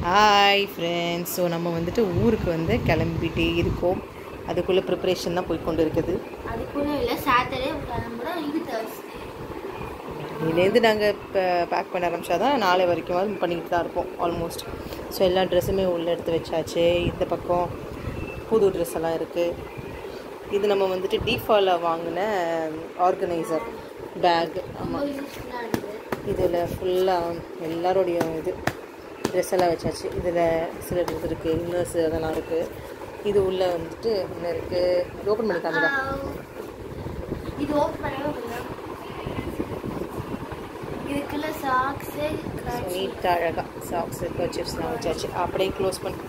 Hi friends so நம்ம வந்துட்டு ஊருக்கு வந்து கிளம்பிட்டே இருக்கோம் அதுக்குள்ளே ப்ரிப்பரேஷன் தான் போய் கொண்டு இருக்குது அதுக்குள்ள இல்லை சாட்டர்டே கிளம்புறோம் இது தேர்ஸ்டே இதுலேருந்து நாங்கள் இப்போ பேக் பண்ண ஆரம்பிச்சா தான் நாளை வரைக்கும் பண்ணிக்கிட்டு தான் இருப்போம் ஆல்மோஸ்ட் ஸோ எல்லா ட்ரெஸ்ஸுமே உள்ளே எடுத்து வச்சாச்சு இந்த பக்கம் புது ட்ரெஸ் எல்லாம் இருக்குது இது நம்ம வந்துட்டு டீஃபாலில் வாங்கின ஆர்கனைசர் பேக் ஆமாம் யூஸ்ஃபுல்லாக இருக்குது இதில் ஃபுல்லாக எல்லாரோடைய இது ட்ரெஸ் எல்லாம் வச்சாச்சு இதில் சில ட்ரெஸ் இருக்குது இன்னர்ஸ் அதெல்லாம் இருக்குது இது உள்ளே வந்துட்டு என்ன இருக்குது இது ஓப்பன் பண்ணி காமிடா இது ஓப்பன் பண்ணவே முடியும் இதுக்குள்ள சாக்ஸு நீட்டாக அழகாக சாக்ஸு கர்ச்சிப்ஸ்லாம் வச்சாச்சு அப்படியே க்ளோஸ் பண்ணி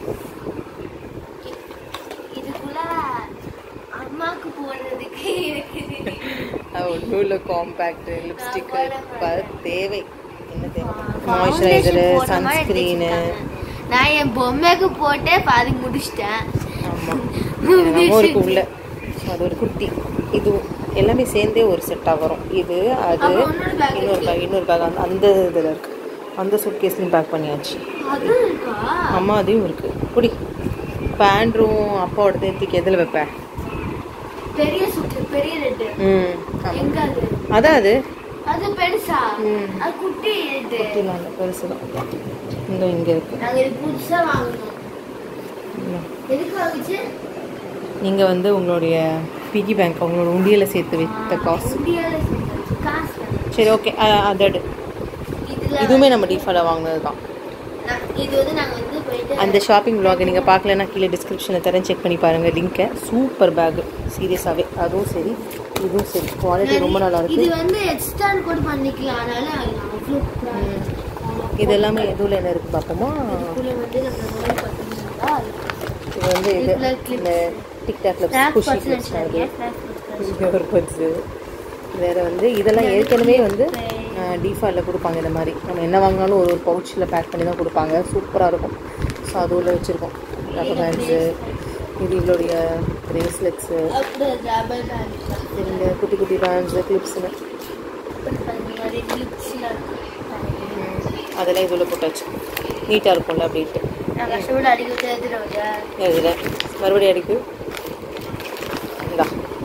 இதுக்குள்ள அம்மாவுக்கு போடுறதுக்கு இருக்குது ஒன்றும் இல்லை காம்பேக்டு லிப்ஸ்டிக்கு இப்போ தேவை என்ன தேவை Foundation மாய்ஸ்சரைசரு போடுற மாதிரி எடுத்து சன்ஸ்க்ரீனு வச்சிருக்காங்க. நான் என் பொம்மைக்கு போட்டே பாதி முடிச்சிட்டேன் ஆமாம் என்னமோ இருக்கு உள்ள ஸோ அது ஒரு குட்டி இது எல்லாமே சேர்ந்தே ஒரு செட்டாக வரும் இது அது அப்ப இன்னொரு bag இன்னொரு பேக் இன்னொரு பேக் அந்த அந்த இதில் இருக்குது அந்த சூட் கேஸ்லையும் பேக் பண்ணியாச்சு அதுவும் இருக்கா அம்மா அதையும் இருக்குது குடி பேண்ட்ரும் அப்பாவோட தூக்கி எதில் வைப்பேன் பெரிய சுட்டு பெரிய ரெட்டு ம் ஆமாம் எங்க அது அதான் அது அது பெருசா ம். அது குட்டி ரெட்டு குட்டிலாம் இல்லை பெருசு தான் இங்கே இங்கே இருக்குது நாங்க இது புதுசா வாங்கணும் எதுக்கு வாங்குச்சு நீங்கள் வந்து உங்களுடைய பிகி பேங்க் உங்களோட உண்டியலை சேர்த்து வைத்த காசு இந்தியால செஞ்சது. காசு வேணும். சரி ஓகே அதோடு இதுல இதுவுமே நம்ம டிஃபாலாக வாங்கினது தான் நான் இது வந்து நாங்க வந்து போயிட்டு அந்த ஷாப்பிங் vlog நீங்கள் பார்க்கலன்னா கீழே டிஸ்கிரிப்ஷனில் தரேன் செக் பண்ணி பாருங்கள் லிங்க்கை சூப்பர் பேக்கு சீரியஸாகவே அதுவும் சரி இதுவும் சரி குவாலிட்டி ரொம்ப நல்லா இது இருக்கு வந்து எக்ஸ்டாண்ட் கூட பண்ணிக்கலாம் அதனால அவ்வளோ இது எல்லாமே எதுவில் என்ன இருக்குது பார்ப்போமா இதுக்குள்ள வந்து நம்ம மொபைல் பார்த்தோம்னா இது வந்து இது இதுல clips. இந்த டிக்டாக்ல ஸ்னாப் குஷி பர்ஸ் கிளிப்ஸ் வச்சிருக்கேன் இருக்குது இது ஒரு பட்ஸு வேறு வந்து இதெல்லாம் ஏற்கனவே வந்து டிஃபாலில் கொடுப்பாங்க இந்த மாதிரி நம்ம என்ன வாங்கினாலும் ஒரு ஒரு பவுச்சில் பேக் பண்ணி தான் கொடுப்பாங்க சூப்பராக இருக்கும் ஸோ அது உள்ள வச்சுருக்கோம் ரப்பர் பேண்ட்ஸு இது இவளுடைய பிரேஸ்லெட்ஸு அப்புறம் ரப்பர் பேண்ட் இந்த குட்டி குட்டி பேண்ட்ஸு கிளிப்ஸுன்னு மாதிரி கிளிப்ஸ்லாம் அதெல்லாம் இதில் போட்டாச்சு நீட்டாக இருக்கும்ல அப்படின்ட்டு நான் கஷ்டப்பட்டு அடிக்க தெரிஞ்சிருவாங்க இதில் மறுபடியும் அடிக்கு இந்தா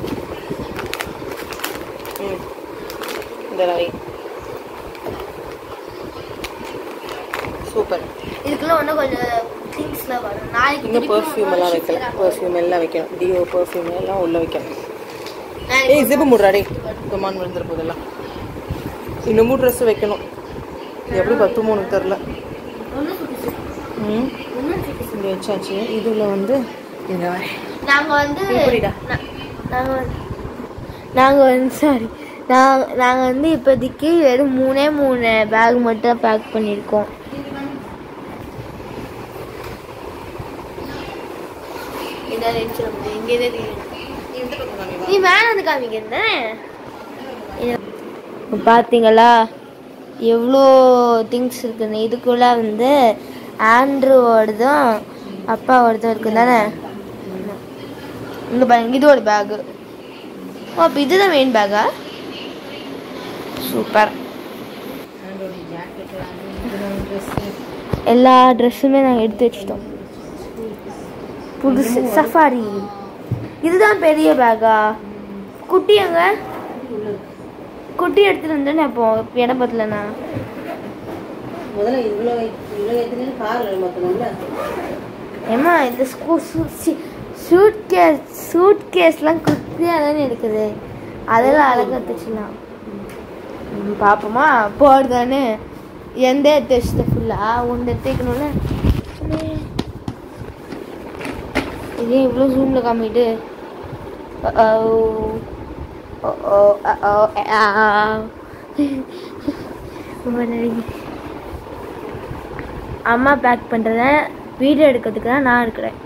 ம் இதெல்லாம் வை சூப்பர் இதுக்குள்ள இன்னும் கொஞ்சம் திங்ஸ்லாம் வரும் நாளைக்கு இன்னும் திருப்பி பர்ஃப்யூம் எல்லாம் வைக்கல பர்ஃப்யூம் எல்லாம் வைக்கணும் டியோ பர்ஃப்யூம் எல்லாம் உள்ளே வைக்கணும் நாளைக்கு ஏய் ஜிப்பு மூடுறா டேய் குமான் விழுந்துரு போதெல்லாம் இன்னமும் ட்ரெஸ் வைக்கணும் எப்படி பத்துமோ உனக்கு தெரில ஒன்றும் சுட்டுச்சு ம் ஒன்றும் சுட்டுச்சு இங்கே வச்சாச்சு இதில் வந்து இங்கே வரேன் நாங்கள் வந்து இப்படிடா. நாங்கள் வந்து நாங்கள் வந்து சாரி நாங்கள் நாங்கள் வந்து இப்போதைக்கு வெறும் மூணே மூணு பேக் மட்டும் பேக் பண்ணியிருக்கோம் இதான் வச்சிருக்கோம் இங்கே நீ மேலே வந்து காமிக்கிறேன் பார்த்தீங்களா எவ்வளோ திங்ஸ் இருக்குன்னு இதுக்குள்ள வந்து ஆண்ட்ரூவோடதும் அப்பாவோடதும் இருக்கு தானே இங்கே பாருங்க இது ஒரு பேகு ஓ அப்போ இதுதான் மெயின் பேக்கா சூப்பர் எல்லா ட்ரெஸ்ஸுமே நாங்கள் எடுத்து வச்சிட்டோம் புதுசு சஃபாரி இதுதான் பெரிய பேக்கா குட்டி எங்க குட்டி எடுத்துட்டு வந்தேன்னு அப்போ இடம் பத்தலண்ணா முதல்ல இவ்வளோ இவ்வளோ எத்தனை கார் மாற்றணும்ல ஏம்மா இந்த ஸ்கூ சூட் கேஸ் சூட் கேஸ்லாம் குட்டியாக தானே இருக்குது அதெல்லாம் அழகாக தைச்சிடலாம் பார்ப்போமா போடுதானே எந்த எடுத்து வச்சுட்ட ஃபுல்லாக ஒன்று எடுத்து வைக்கணும்ல இதே இவ்வளோ ஜூமில் காமிட்டு ரொம்ப நடிகை அம்மா பேக் பண்ணுறத வீடியோ எடுக்கிறதுக்கு தான் நான் இருக்கிறேன்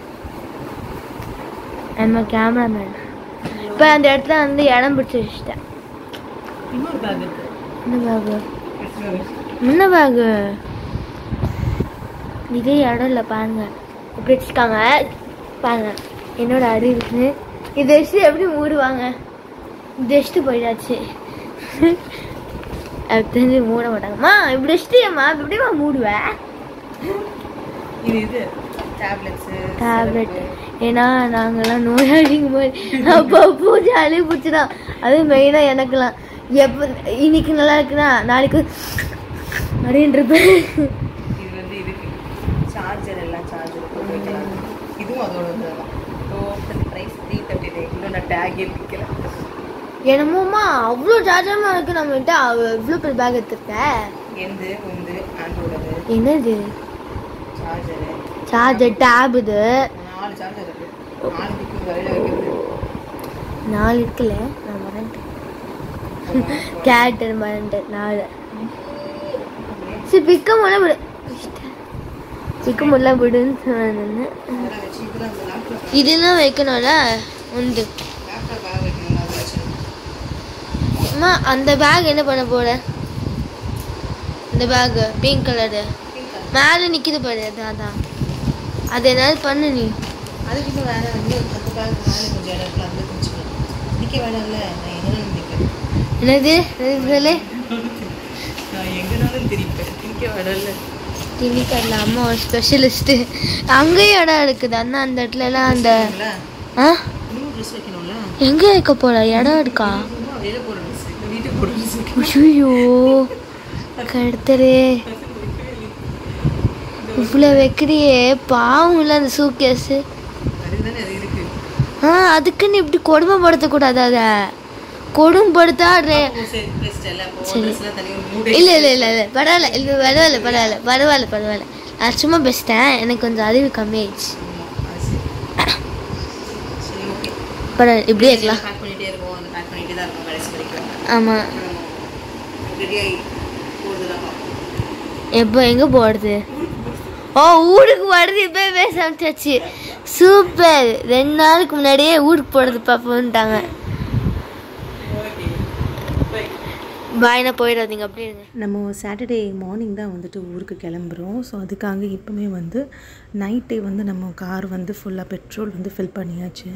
நம்ம கேமராமேன் இப்போ அந்த இடத்துல வந்து இடம் பிடிச்சி வச்சுட்டேன் இன்னொரு பேக் இருக்கு என்ன பேகு என்ன பேகு இதே இடம் இல்லை பாருங்க இப்படி வச்சுருக்காங்க பாருங்க என்னோட அறிவு இதை வச்சு எப்படி மூடுவாங்க இதை வச்சுட்டு போயிடாச்சு அது தெரிஞ்சு மூட மாட்டாங்கம்மா இப்படி வச்சுட்டியம்மா இப்படிமா மூடுவேன் இது இது டேப்லெட்ஸு டேப்லெட் ஏன்னா நாங்கெல்லாம் நோயாளிங்க போது அப்போ பூஜை அழி பிடிச்சிடும் அதுவும் மெயினாக எனக்குலாம் எப்போ இன்னைக்கு நல்லா இருக்குன்னா நாளைக்கு அப்படின்றிருப்பேன் இது வந்து இதுக்கு சார்ஜர் எல்லாம் சார்ஜர் போட்டு வைக்கலாம் இதுவும் அதோட இதுதான் total price three thirty nine இன்னும் நான் டேகே பிடிக்கல என்னமோமா அவ்வளோ சார்ஜரமாக இருக்கு நம்ம கிட்ட இவ்வளோ பெரிய பேக் எடுத்துருக்க எந்து உந்து ஆண்ட்ராய்டு என்னது சார்ஜரு சார்ஜர் டேப் இது நாலு சார்ஜர் இருக்கு நாலு திக்கு வெளியில வைக்கிறது நாலு இருக்குல்ல நான் மறந்துட்டேன் கேரக்டர் மறந்துட்டேன் நாலு சரி பிக்க முடியல விடு பிக்க முடியல விடுன்னு சொன்னேன் அதெல்லாம் வச்சு இதெல்லாம் அந்த லேப்டாப் இதெல்லாம் வைக்கணும்ல உண்டு லேப்டாப் பேக் வைக்கணும் அதை வச்சு அம்மா அந்த பேக் என்ன பண்ண போற இந்த பேக் பிங்க் கலரு மேலே நிற்கிது பாரு அதான் அதான் அது ஏதாவது பண்ணு நீ அதுக்கு இன்னும் வேற இன்னும் பத்து பேக் மேலே கொஞ்சம் இடம் இருக்குல்ல அதில் கொஞ்சம் நிற்க வேணாம்ல நான் எங்கனாலும் நிற்கிறேன் என்னது என்னது சொல்லு நான் எங்கனாலும் திரிப்பேன் நிற்க வேணாம்ல திணிக்கடல அம்மா ஒரு ஸ்பெஷலிஸ்ட்டு அங்கேயும் இடம் இருக்குது அண்ணா அந்த இடத்துலலாம் அந்த இல்ல ஆ இன்னும் ட்ரெஸ் வைக்கணும்ல எங்கே வைக்க போற இடம் இருக்கா சும்மா வெளியில போடுற ட்ரெஸ் வீட்டுக்கு போடுற ட்ரெஸ் ஐயோ கடுத்தரே இவ்வளோ வைக்கிறியே பாவம் இல்லை அந்த சூக்கேஸு அதுதானே அது இருக்கு ஆ அதுக்குன்னு இப்படி கொடுமைப்படுத்தக்கூடாது அதை கொடுமைப்படுத்தா ரே ஓ, சரி ட்ரெஸ் எல்லாம் இப்போ சரி. ட்ரெஸ்லாம் தனியாக ஒரு மூடு இல்லை இல்லை இல்லை இல்லை பரவாயில்ல இல்லை பரவாயில்ல பரவாயில்ல பரவாயில்ல பரவாயில்ல நான் சும்மா பேசிட்டேன் எனக்கு கொஞ்சம் அறிவு கம்மியாயிடுச்சு ஆமா, அது சரி. சரி ஓகே பரவாயில்ல இப்படியே இருக்கலாம் பேக் பண்ணிட்டே இருக்கோம் அந்த பேக் பண்ணிட்டே தான் இருக்கோம் கடைசி வரைக்கும் ஆமாம் ரெடியாகி போகிறதுலாம் பார்ப்போம் எப்போ எங்கே போகிறது ஓ ஊருக்கு போகிறது இப்போவே சமைச்சாச்சு சூப்பர் ரெண்டு நாளுக்கு முன்னாடியே ஊருக்கு போகிறது பார்ப்போன்ட்டாங்க பாய்னா போயிடாதீங்க அப்படியே இருங்க நம்ம சாட்டர்டே மார்னிங் தான் வந்துட்டு ஊருக்கு கிளம்புறோம் ஸோ அதுக்காக இப்போமே வந்து நைட்டே வந்து நம்ம கார் வந்து ஃபுல்லாக பெட்ரோல் வந்து ஃபில் பண்ணியாச்சு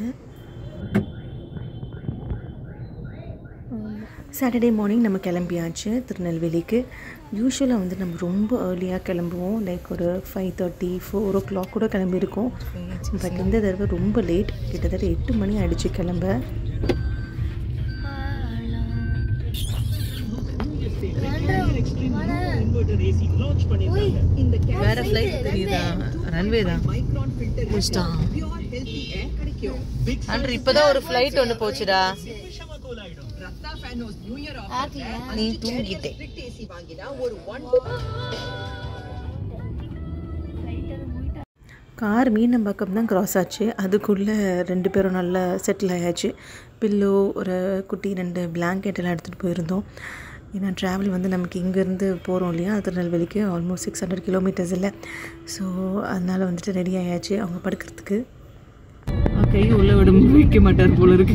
சாட்டர்டே மார்னிங் நம்ம கிளம்பியாச்சு திருநெல்வேலிக்கு யூஸ்வலாக வந்து நம்ம ரொம்ப ஏர்லியாக கிளம்புவோம் லைக் ஒரு five thirty four o'clock கூட கிளம்பியிருக்கோம் பட் இந்த தடவை ரொம்ப லேட் கிட்டத்தட்ட எட்டு மணி ஆயிடுச்சு கிளம்ப வேற ஃப்ளைட் தெரியுதா ரன்வே தான் முடிச்சிட்டான் அன்று இப்போதான் ஒரு ஃப்ளைட் ஒன்று போச்சுடா நீ தூங்கிட்டே கார் மீனம்பாக்கம் தான் கிராஸ் ஆச்சு அதுக்குள்ளே ரெண்டு பேரும் நல்லா செட்டில் ஆயாச்சு பில்லோ ஒரு குட்டி ரெண்டு blanket எல்லாம் எடுத்துகிட்டு போயிருந்தோம் ஏன்னா ட்ராவல் வந்து நமக்கு இங்கேருந்து போகிறோம் இல்லையா திருநெல்வேலிக்கு ஆல்மோஸ்ட் சிக்ஸ் ஹண்ட்ரட் கிலோமீட்டர்ஸ் இல்லை ஸோ அதனால் வந்துட்டு ரெடி ஆயாச்சு அவங்க படுக்கிறதுக்கு கை உள்ள விட வைக்க மாட்டார் போல இருக்கு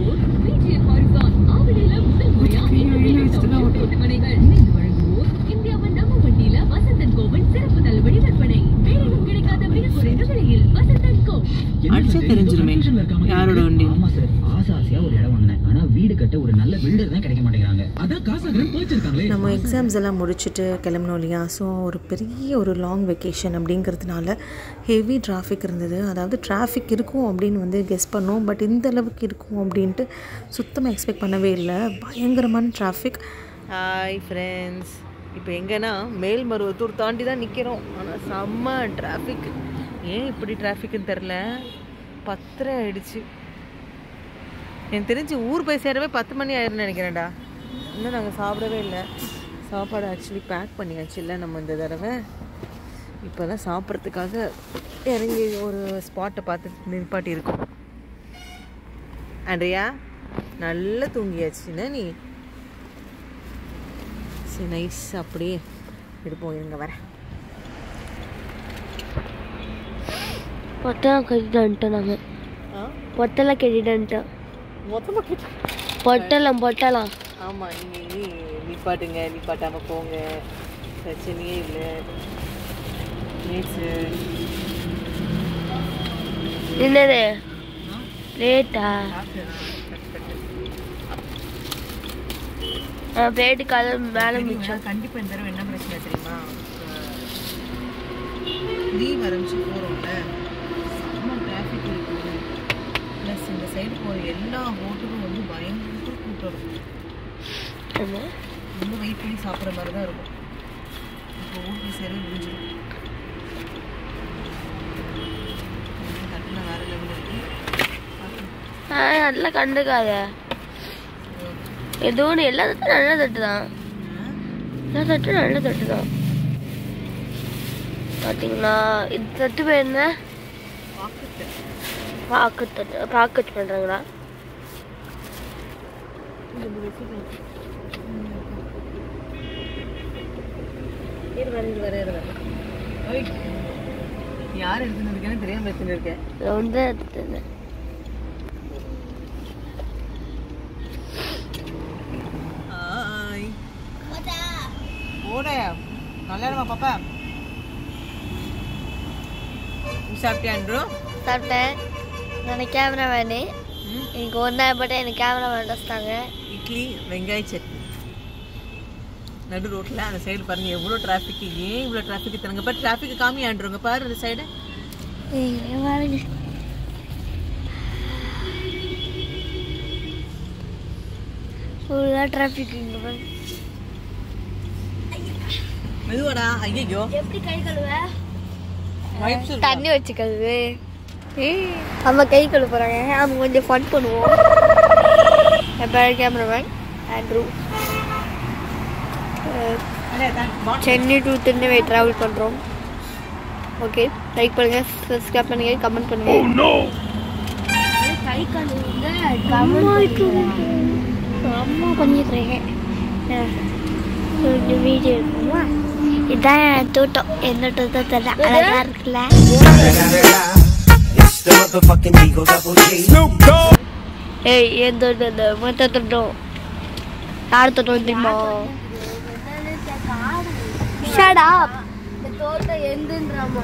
இந்தியாவின் நம்ம வண்டியில வசந்தன் கோவின் சிறப்பு தள்ளுபடி விற்பனை வேறெங்கும் கிடைக்காத மிக குறைந்த விலையில் வசந்தன் கோ அடிச்சா தெரிஞ்சிருமே யாரோட வண்டி ஆமா சார் ஆசை ஆசையா ஒரு இடம் வாங்கினேன் ஆனா வீடு கட்ட ஒரு நல்ல பில்டர் தான் கிடைக்க மாட்டேங்கிறாங்க அதான் காசு போச்சிருக்காங்களே நம்ம எக்ஸாம்ஸ் எல்லாம் முடிச்சுட்டு கிளம்பணும் இல்லையா ஸோ ஒரு பெரிய ஒரு லாங் வெக்கேஷன் அப்படிங்கிறதுனால ஹெவி டிராஃபிக் இருந்தது அதாவது டிராஃபிக் இருக்கும் அப்படின்னு வந்து கெஸ் பண்ணோம் பட் இந்த அளவுக்கு இருக்கும் அப்படின்ட்டு சுத்தமாக எக்ஸ்பெக்ட் பண்ணவே இல்லை பயங்கரமான டிராஃபிக் ஹாய் ஃப்ரெண்ட்ஸ் இப்போ எங்கன்னா மேல்மருவத்தூர் தாண்டி தான் நிற்கிறோம் ஆனால் செம்ம டிராஃபிக் ஏன் இப்படி டிராஃபிக்னு தெரில பத்தரை ஆயிடுச்சு எனக்கு தெரிஞ்சு ஊர் போய் சேரவே பத்து மணி ஆயிரும்னு நினைக்கிறேன்டா இன்னும் நாங்கள் சாப்பிடவே இல்லை சாப்பாடு ஆக்சுவலி பேக் பண்ணியாச்சு இல்லை நம்ம இந்த தடவை இப்போ தான் சாப்பிட்றதுக்காக இறங்கி ஒரு ஸ்பாட்டை பார்த்து நிற்பாட்டி இருக்கோம் ஆண்ட்ரியா நல்லா தூங்கியாச்சுன்னா நீ சரி நைஸ் அப்படியே இருப்போம் இருங்க வரேன் பொட்டெல்லாம் கட்டிட்டு வந்துட்டோம் நாங்கள் பொட்டெல்லாம் கட்டிட்டு வந்துட்டோம் மொத்தமாக பொட்டலம் பொட்டலாம் ஆமாம் நீங்கள் இனி நிப்பாட்டுங்க நிப்பாட்டாமல் போங்க பிரச்சனையே இல்லை நேற்று என்னது பிளேட்டா பிளேட்டு கலர் மேலே மிச்சம் கண்டிப்பாக இந்த தடவை என்ன பிரச்சனை தெரியுமா லீவ் ஆரம்பிச்சு போகிறோம்ல செம்ம டிராஃபிக் இருக்குது ப்ளஸ் இந்த சைடு போகிற எல்லா ஹோட்டலும் வந்து பயங்கர கூட்டம் இருக்கும் ரொம்ப வெயிட் பண்ணி சாப்பிட்ற மாதிரி தான் இருக்கும் இப்போ ஊட்டி சைடு முடிஞ்சிடும் கட்டின வேறு லெவலில் இருக்கு பார்க்கலாம். அதெல்லாம் கண்டுக்காத ஏதோ ஒன்று எல்லா தட்டும் நல்ல தட்டு தான் எல்லா தட்டும் நல்ல தட்டு தான் பார்த்தீங்களா இது தட்டு பேர் என்ன பாக்கெட்டு பாக்கு தட்டு பாக்கெட் பண்ணுறாங்களா இரு வரேன் இரு வரேன் இரு வரேன் ஓய் யார் எடுத்துன்னு இருக்கேன்னு தெரியாமல் எடுத்துன்னு இருக்கேன் ஒன்று தான் எடுத்துட்டு இருந்தேன் ஹாய் ஓட நல்லா இருமா பாப்பா நீ சாப்பிட்டியா அன்று சாப்பிட்டேன் நான் கேமரா வேணு எனக்கு ஒரு நாள் மட்டும் எனக்கு கேமரா வேண்டாம் வச்சிட்டாங்க இட்லி வெங்காய சட்னி நடு ரோட்டில் அந்த சைடு பாருங்க எவ்வளோ டிராஃபிக் ஏன் இவ்வளோ டிராஃபிக் தரங்க பாரு டிராஃபிக் காமி ஆண்டுருங்க பாரு அந்த சைடு பாருங்க ஃபுல்லாக டிராஃபிக் இங்கே பாருங்க மெதுவாடா ஐயோ எப்படி கை கழுவ வைப்ஸ் தண்ணி வச்சு கழுவு நம்ம கை கழுவ போகிறாங்க அவங்க கொஞ்சம் ஃபன் பண்ணுவோம் என் பேர் cameraman Andrew Chennai to Tirunelveli travel பண்ணுறோம் ஓகே லைக் பண்ணுங்க சப்ஸ்கிரைப் பண்ணுங்க கமெண்ட் பண்ணுங்க கை கழுவுங்க அம்மா பண்ணிடுறேன் கொஞ்சம் வீடியோ இருக்குமா இதான் என் தோட்டம் என்ன தோட்டத்தில் அழகா இருக்குல்ல It's the motherfucking Eagle Double G. ஏய் என் தோட்டம் இந்த மொத்த தோட்டம் யார் தோட்டம் தெரியுமா ஷட் அப் இந்த தோட்டம் எந்துன்றாமா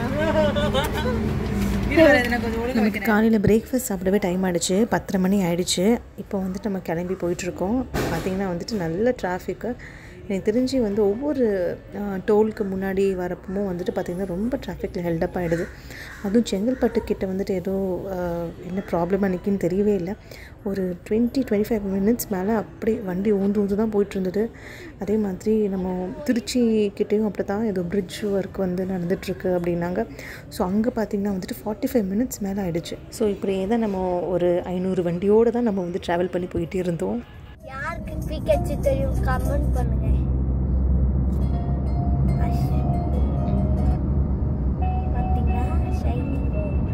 கொஞ்சம் ஒழுங்கு நமக்கு காலையில் பிரேக்ஃபாஸ்ட் சாப்பிடவே டைம் ஆயிடுச்சு பத்தரை மணி ஆயிடுச்சு இப்போ வந்துட்டு நம்ம கிளம்பி போயிட்டுருக்கோம் பார்த்திங்கன்னா வந்துட்டு நல்ல டிராஃபிக்கு எனக்கு தெரிஞ்சு வந்து ஒவ்வொரு டோலுக்கு முன்னாடி வரப்பவும் வந்துட்டு பார்த்திங்கன்னா ரொம்ப டிராஃபிக்கில் ஹெல்டப் ஆகிடுது அதுவும் செங்கல்பட்டு கிட்ட வந்துட்டு ஏதோ ஆஹ், என்ன ப்ராப்ளம் அன்றைக்கின்னு தெரியவே இல்லை ஒரு டுவெண்ட்டி டுவெண்ட்டி ஃபைவ் மினிட்ஸ் மேலே அப்படி வண்டி ஊந்து ஊந்து தான் போயிட்டு இருந்தது அதே மாதிரி நம்ம திருச்சி கிட்டேயும் அப்படி தான் ஏதோ பிரிட்ஜ் ஒர்க் வந்து நடந்துகிட்ருக்கு அப்படின்னாங்க ஸோ அங்கே பார்த்திங்கன்னா வந்துட்டு ஃபார்ட்டி ஃபைவ் மினிட்ஸ் மேலே ஆயிடுச்சு ஸோ இப்படியே தான் நம்ம ஒரு ஐநூறு வண்டியோடு தான் நம்ம வந்து ட்ராவல் பண்ணி போயிட்டே இருந்தோம் யாருக்கு பிகச்சு தெரியும் கமெண்ட் பண்ணுங்க பார்த்தீங்களா ஷைனிங்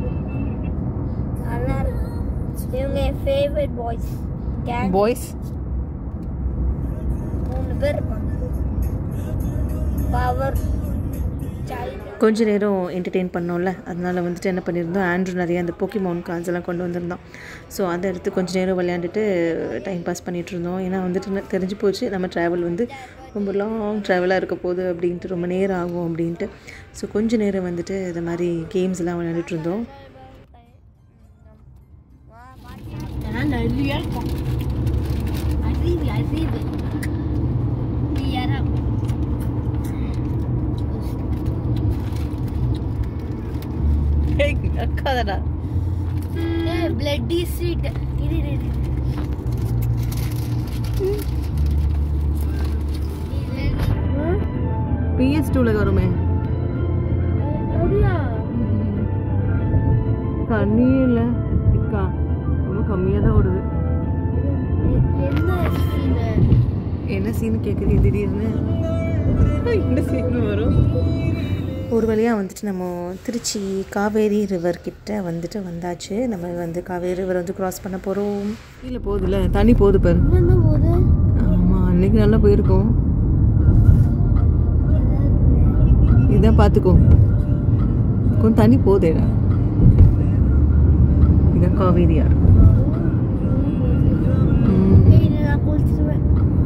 நல்லா இருக்கு இவங்க என் ஃபேவரட் பாய்ஸ் கேங் பாய்ஸ் மூணு பேர் இருப்பாங்க பவர் சைல்டு கொஞ்ச நேரம் என்டர்டெயின் பண்ணோம்ல அதனால வந்துட்டு என்ன பண்ணியிருந்தோம் ஆண்ட்ரூ நிறைய அந்த போக்கிமோன் கார்ட்ஸ் எல்லாம் கொண்டு வந்திருந்தோம் ஸோ அதை எடுத்து கொஞ்ச நேரம் விளையாண்டுட்டு டைம் பாஸ் பண்ணிட்டு இருந்தோம் ஏன்னா வந்துட்டு ந- தெரிஞ்சு போச்சு நம்ம ட்ராவல் வந்து ரொம்ப லாங் ட்ராவலாக இருக்க போகுது அப்படின்ட்டு ரொம்ப நேரம் ஆகும் அப்படின்ட்டு ஸோ கொஞ்ச நேரம் வந்துட்டு இந்த மாதிரி கேம்ஸ் எல்லாம் விளையாண்டுட்டு இருந்தோம் அதெல்லாம் நிறைய இருக்கும் அறிவு அறிவு யாரும் அக்காதடா ஏய் பிளட்டி ஸ்வீட் இரு இரு, இரு பிஎஸ் டூவில் வருமே அப்படியா தண்ணி இல்லை இக்கா ரொம்ப கம்மியாக தான் ஓடுது என்ன சீனு என்ன சீன் கேட்குது திடீர்னு என்ன சீன் வரும் ஒரு வழியாக வந்துட்டு நம்ம திருச்சி காவேரி ரிவர் கிட்ட வந்துட்டு வந்தாச்சு நம்ம வந்து காவேரி ரிவர் வந்து கிராஸ் பண்ண போகிறோம் கீழே போகுதுல்ல தண்ணி போகுது பாரு என்ன போது ஆமாம் அன்னைக்கு நல்லா போயிருக்கோம் இதான் பார்த்துக்கோ கொஞ்சம் தண்ணி போதேடா இதான் காவேரியார் ம். ஏய் நான் குளிச்சிருவேன்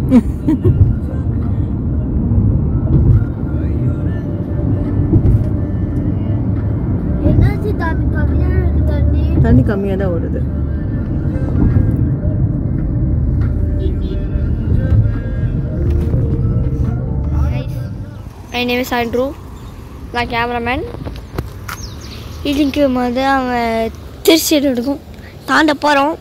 என்னாச்சு தண்ணி கம்மியா இருக்கு தண்ணி தண்ணி கம்மியாக தான் ஓடுது My name is Andrew. நான் கேமராமேன் இடிக்கும் போது அவன் திருச்சி எடுக்கும் தாண்ட போகிறோம்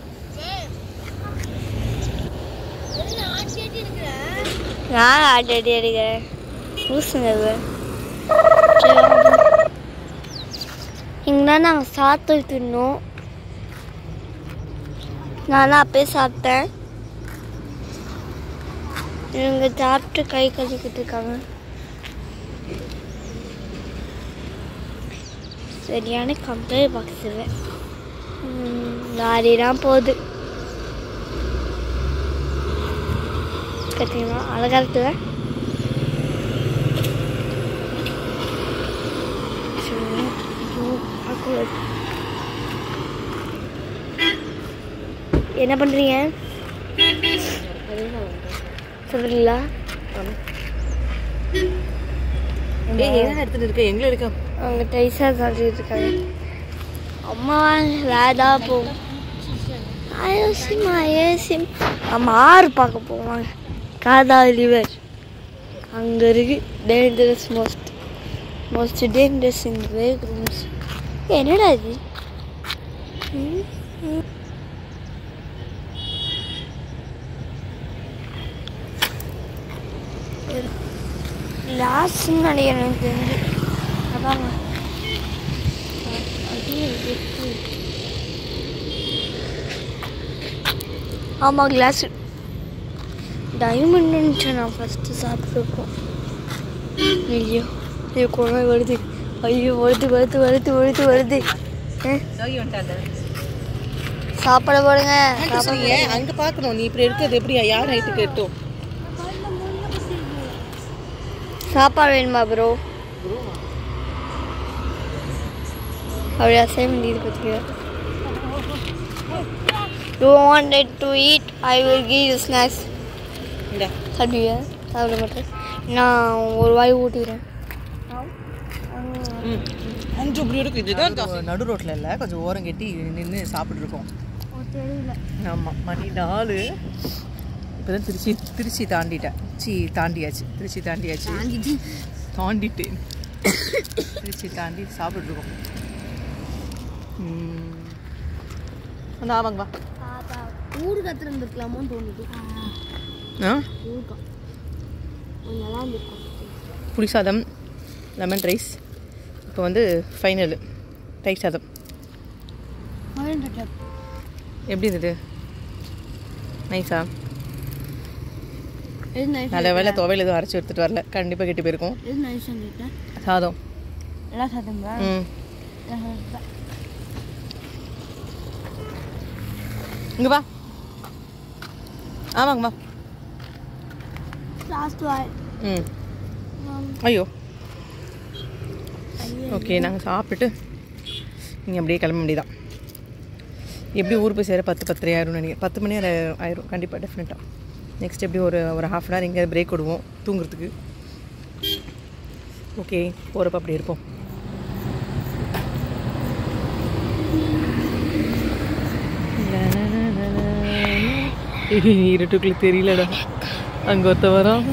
நான் ஆட்டி அடி அடிக்கிறேன் ஊசுங்க இது இங்கே நாங்கள் சாத்து தின்னோம் நானும் அப்பயே சாப்பிட்டேன் இவங்க சாப்பிட்டு கை கழுவிக்கிட்டு இருக்காங்க சரியான கம்ப்யூட்டர் பாக்ஸ் இது லாரிலாம் போகுது பார்த்தீங்களா அழகா இருக்குல்ல சரி, ஐயோ, பார்க்கக்கூடாது. என்ன பண்ணுறீங்க சொல்றீங்களா ஏய் என்ன எடுத்துட்டு இருக்க எங்களை எடுக்க அவங்க டைஸாக சொல்லிட்டு இருக்காங்க அம்மா வேதா போகும் அயோசிமா ஏசிம் நம்ம ஆறு பார்க்க போவாங்க காதா ரிவர் அங்கே இருக்கு dangerous most most dangerous in wake rooms என்னடா இது ம், ம். லாஸ்ட்னு நினைக்கிறேன் எனக்கு தெரிஞ்சு அதாங்க ஆமாம் கிளாஸ் டைமண்ட் நினச்சேன் நான் ஃபஸ்ட்டு சாப்பிட்ருக்கோம் ஐயோ ஐயோ கொரோனா வருது ஐயோ வருது வருது வருது வருது வருது ஆ, யோகி வந்துட்டாங்க சாப்பாடு போடுங்க சாப்பாடு சொன்னீங்க அங்க பாக்கணும் நீ இப்படி எடுக்கிறது எப்படி யார் ஹைட்டுக்கு எடுத்தோம் சாப்பாடு வேணுமா ப்ரோ அப்படி அசைன்மெண்ட் இது பார்த்தீங்க you wanted to eat I will give you snacks இந்த சாப்பிடுவியா சாப்பிட மாட்டேன் நான் ஒரு வாய் ஊட்டிக்கிறேன் அஞ்சு இப்படி எடுக்கும் இதுதான் நடு ரோட்ல இல்ல கொஞ்சம் ஓரம் கட்டி நின்று சாப்பிட்டு இருக்கோம் ஆமாம் மணி நாலு இப்போதான் திருச்சி திருச்சி தாண்டிட்டேன் சி தாண்டியாச்சு திருச்சி தாண்டியாச்சு தாண்டிட்டேன் திருச்சி தாண்டி சாப்பிட்டு இருக்கோம் ம். வந்து ஆமாங்க வா ஊரு கத்துருந்துருக்கலாமோன்னு தோணுது ஆ ஊருக்கா நல்லா இருந்திருக்கும் புளி சாதம் லெமன் ரைஸ் இப்போ வந்து ஃபைனல் தயிர் சாதம் எப்படி இருந்தது நைஸா எது நைஸ் நல்ல வேலை துவையில் எதுவும் அரைச்சி எடுத்துகிட்டு வரல கண்டிப்பாக கெட்டு போயிருக்கும் எது நைஸ் வந்துட்டேன் சாதம் எல்லாம் சாதம்பா ம் இங்கே வா ஆமாங்கம்மா லாஸ்ட் வாய் ம் ஐயோ ஓகே நாங்கள் சாப்பிட்டுட்டு நீங்கள் அப்படியே கிளம்ப வேண்டியதான் எப்படி ஊர் போய் சேர பத்து பத்தரை ஆயிரும் நினைக்கிறேன் பத்து மணி ஆயிரம் ஆயிரும் கண்டிப்பாக டெஃபினட்டாக நெக்ஸ்ட் எப்படி ஒரு ஒரு ஹாஃப் அன் ஹவர் இங்கே பிரேக் விடுவோம் தூங்குறதுக்கு ஓகே போகிறப்ப அப்படி இருப்போம் இருட்டுக்குள்ள தெரியலடா அங்கே ஒருத்த வரோம்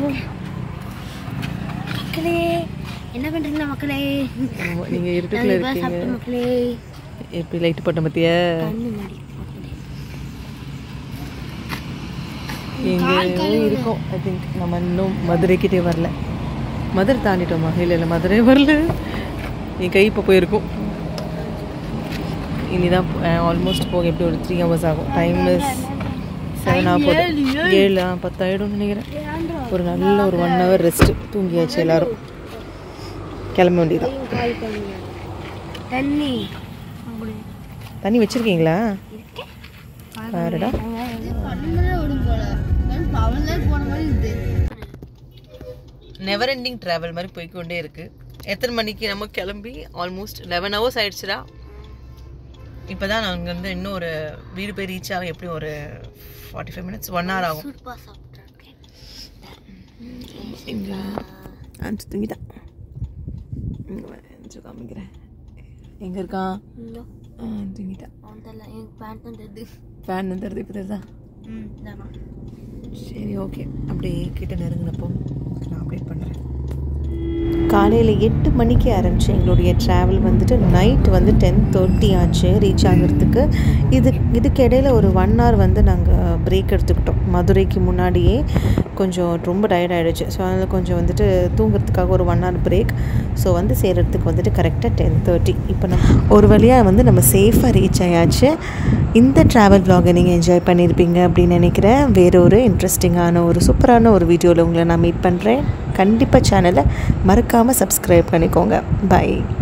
மக்களே என்ன பண்றீங்களா மக்களே நீங்கள் இருட்டுக்குள்ள இருக்கீங்க மக்களே எப்படி லைட் போட்ட பத்தியா கண்ணு மூடி மக்களே எங்கே இருக்கோம் ஐ திங்க் நம்ம இன்னும் மதுரைக்கிட்டே வரல மதுரை தாண்டிட்டோமா இல்லை இல்லை மதுரை வரல என் கை இப்போ போயிருக்கும் இனிதான் ஆல்மோஸ்ட் போக எப்படி ஒரு த்ரீ ஹவர்ஸ் ஆகும் டைம் செவன் ஆக போகுது ஏழு ஆ, பத்தாயிடும்னு நினைக்கிறேன் ஒரு நல்ல ஒரு ஒன் ஹவர் ரெஸ்ட் தூங்கியாச்சு எல்லாரும் கிளம்ப வேண்டியதுதான் கால் பண்ணுங்க தண்ணி தண்ணி வச்சிருக்கீங்களா பாருடா நெவர் எண்டிங் ட்ராவல் மாதிரி போய்க்கொண்டே இருக்கு எத்தனை மணிக்கு நம்ம கிளம்பி ஆல்மோஸ்ட் லெவன் ஹவர்ஸ் ஆயிடுச்சுடா இப்போ தான் நாங்கள் வந்து இன்னும் ஒரு வீடு போய் ரீச் ஆக எப்படி ஒரு forty five minutes one hour ஆகும் இங்கே அஞ்சு தூங்கிட்டான் இங்கே காமிக்கிறேன் எங்கே இருக்கான் ஆ, தூங்கிட்டான் ஃபேன் வந்துடுது இப்போ தெரியுதா சரி ஓகே அப்படியே கிட்ட நெருங்கினப்போ நான் அப்டேட் பண்ணுறேன் காலையில் எட்டு மணிக்கு ஆரம்பிச்சு எங்களுடைய ட்ராவல் வந்துட்டு நைட் வந்து டென் தேர்ட்டி ஆச்சு ரீச் ஆகிறதுக்கு இது இதுக்கு இடையில ஒரு ஒன் hour வந்து நாங்கள் பிரேக் எடுத்துக்கிட்டோம் மதுரைக்கு முன்னாடியே கொஞ்சம் ரொம்ப டயர்ட் ஆகிடுச்சு ஸோ அதனால் கொஞ்சம் வந்துட்டு தூங்குறதுக்காக ஒரு ஒன் hour பிரேக் ஸோ வந்து சேர்கிறதுக்கு வந்துட்டு கரெக்டாக டென் தேர்ட்டி இப்போ நம்ம ஒரு வழியாக வந்து நம்ம சேஃபாக ரீச் ஆயாச்சு இந்த ட்ராவல் vlog-அ நீங்கள் என்ஜாய் பண்ணியிருப்பீங்க அப்படின்னு நினைக்கிறேன் வேற ஒரு இன்ட்ரெஸ்டிங்கான ஒரு சூப்பரான ஒரு வீடியோவில் உங்களை நான் மீட் பண்ணுறேன் கண்டிப்பாக சேனலை மறக்காமல் சப்ஸ்கிரைப் பண்ணிக்கோங்க பை